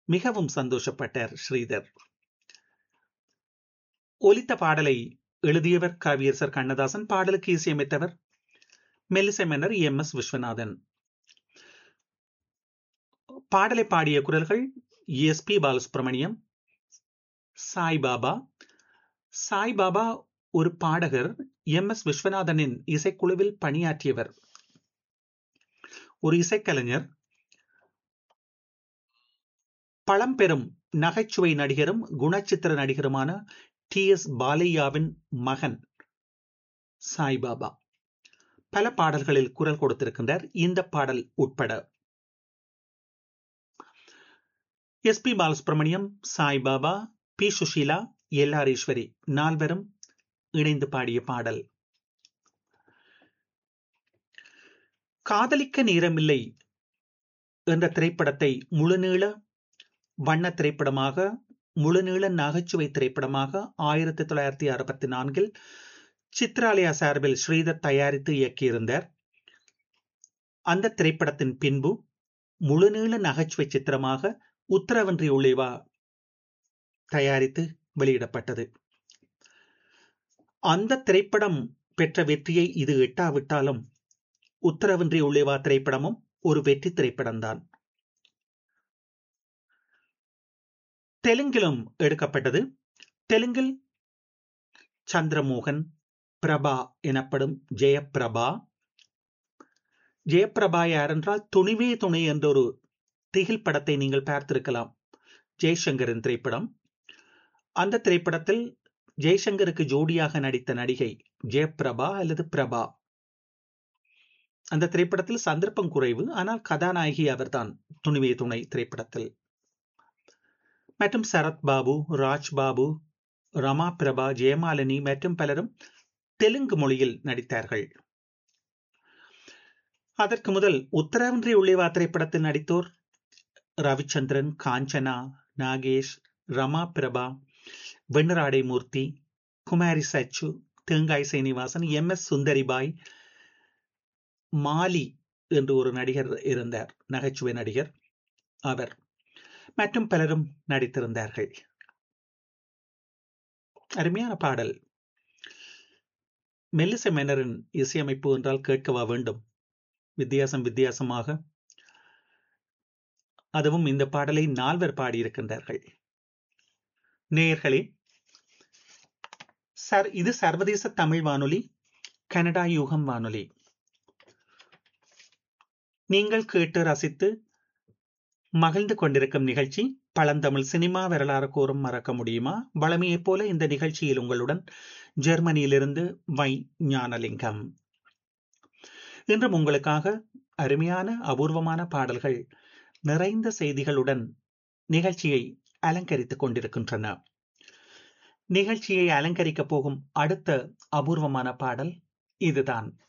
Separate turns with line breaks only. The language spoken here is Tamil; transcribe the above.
மிகவும் சந்தோஷப்பட்டார் ஸ்ரீதர் ஒலித்த பாடலை எழுதியவர் கவியரசர் கண்ணதாசன் பாடலுக்கு இசையமைத்தவர் மெல்லிசை மன்னர் எம் எஸ் விஸ்வநாதன் பாடலை பாடிய குரல்கள் எஸ் பி பாலசுப்ரமணியம் சாய்பாபா சாய்பாபா ஒரு பாடகர் எம் எஸ் விஸ்வநாதனின் இசைக்குழுவில் பணியாற்றியவர் ஒரு இசைக்கலைஞர் பழம்பெரும் நகைச்சுவை நடிகரும் குணச்சித்திர நடிகருமான டி எஸ் பாலையாவின் மகன் சாய்பாபா பல பாடல்களில் குரல் கொடுத்திருக்கின்றார் இந்த பாடல் உட்பட S P Balasubrahmanyam Saibaba P Susheela L R Eswari நால்வரும் இணைந்து பாடிய பாடல் காதலிக்க நேரமில்லை என்ற திரைப்படத்தை முழுநீள வண்ண திரைப்படமாக முழுநீள நகைச்சுவை திரைப்படமாக ஆயிரத்தி தொள்ளாயிரத்தி அறுபத்தி நான்கில் சித்ராலயா சார்பில் ஸ்ரீதர் தயாரித்து இயக்கியிருந்தார் அந்த திரைப்படத்தின் பின்பு முழுநீள நகைச்சுவை சித்திரமாக உத்தரவன்றி உள்ளேவா தயாரித்து வெளியிடப்பட்டது அந்த திரைப்படம் பெற்ற வெற்றியை இது எட்டாவிட்டாலும் உத்தரவின்றி உள்ளேவா திரைப்படமும் ஒரு வெற்றி திரைப்படம்தான் தெலுங்கிலும் எடுக்கப்பட்டது தெலுங்கில் சந்திரமோகன் பிரபா எனப்படும் ஜெயபிரபா ஜெயபிரபா யார் என்றால் துணிவே துணை என்ற ஒரு திகில் படத்தை நீங்கள் பார்த்திருக்கலாம் ஜெய்சங்கரின் திரைப்படம் அந்த திரைப்படத்தில் ஜெய்சங்கருக்கு ஜோடியாக நடித்த நடிகை ஜெயபிரபா அல்லது பிரபா அந்த திரைப்படத்தில் சந்தர்ப்பம் குறைவு ஆனால் கதாநாயகி அவர்தான் துணிவே துணை திரைப்படத்தில் மற்றும் சரத் பாபு ராஜ் பாபு ரமா பிரபா ஜெயமாலினி மற்றும் பலரும் தெலுங்கு மொழியில் நடித்தார்கள் அதற்கு முதல் உத்தரவின்றி உள்ளேவா திரைப்படத்தில் நடித்தோர் ரவிச்சந்திரன் காஞ்சனா நாகேஷ் ரமா பிரபா வெண்ணராடை மூர்த்தி குமாரி சச்சு தேங்காய் சீனிவாசன் எம் எஸ் சுந்தரிபாய் மாலி என்று ஒரு நடிகர் இருந்தார் நகைச்சுவை நடிகர் அவர் மற்றும் பலரும் நடித்திருந்தார்கள் அருமையான பாடல் மெல்லிசை மேனரின் இசையமைப்பு என்றால் கேட்கவா வேண்டும் வித்தியாசம் வித்தியாசமாக அதுவும் இந்த பாடலை நால்வர் பாடியிருக்கின்றார்கள் நேயர்களே சார் இது சர்வதேச தமிழ் வானொலி கனடா யூகம் வானொலி நீங்கள் கேட்டு ரசித்து மகிழ்ந்து கொண்டிருக்கும் நிகழ்ச்சி பழந்தமிழ் சினிமா வரலாறு கூறும் மறக்க முடியுமா வளமையைப் போல இந்த நிகழ்ச்சியில் உங்களுடன் ஜெர்மனியிலிருந்து வை ஞானலிங்கம் இன்றும் உங்களுக்காக அருமையான அபூர்வமான பாடல்கள் நிறைந்த செய்திகளுடன் நிகழ்ச்சியை அலங்கரித்துக் கொண்டிருக்கின்றன நிகழ்ச்சியை அலங்கரிக்கப் போகும் அடுத்த அபூர்வமான பாடல் இதுதான்